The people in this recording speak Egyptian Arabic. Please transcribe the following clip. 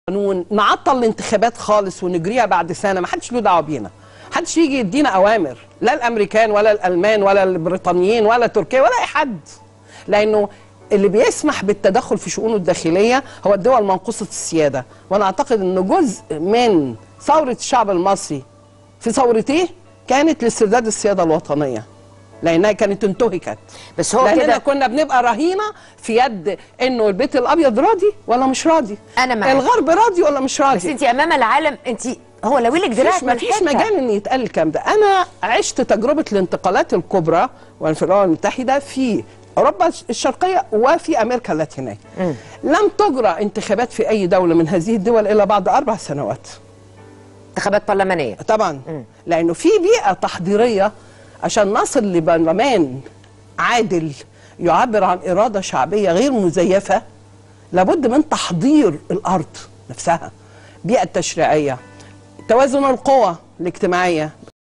قانون نعطل الانتخابات خالص ونجريها بعد سنه ما حدش له دعوه بينا حدش يجي يدينا اوامر لا الامريكان ولا الالمان ولا البريطانيين ولا تركيا ولا اي حد لانه اللي بيسمح بالتدخل في شؤونه الداخليه هو الدول منقوصه السياده وانا اعتقد ان جزء من ثوره الشعب المصري في ثورتيه كانت لاسترداد السياده الوطنيه لانها كانت انتهكت بس هو لاننا كده كنا بنبقى رهينه في يد انه البيت الابيض راضي ولا مش راضي أنا معاك. الغرب راضي ولا مش بس راضي انت امام العالم انت هو لو لك دراعك مفيش من مفيش حتة. مجال ان يتقال الكلام ده انا عشت تجربه الانتقالات الكبرى في الامم المتحده في اوروبا الشرقيه وفي امريكا اللاتينيه لم تجرى انتخابات في اي دوله من هذه الدول الا بعد اربع سنوات انتخابات برلمانيه طبعا لانه في بيئه تحضيريه عشان نصل لبرلمان عادل يعبر عن اراده شعبيه غير مزيفه لابد من تحضير الارض نفسها بيئه تشريعيه توازن القوى الاجتماعيه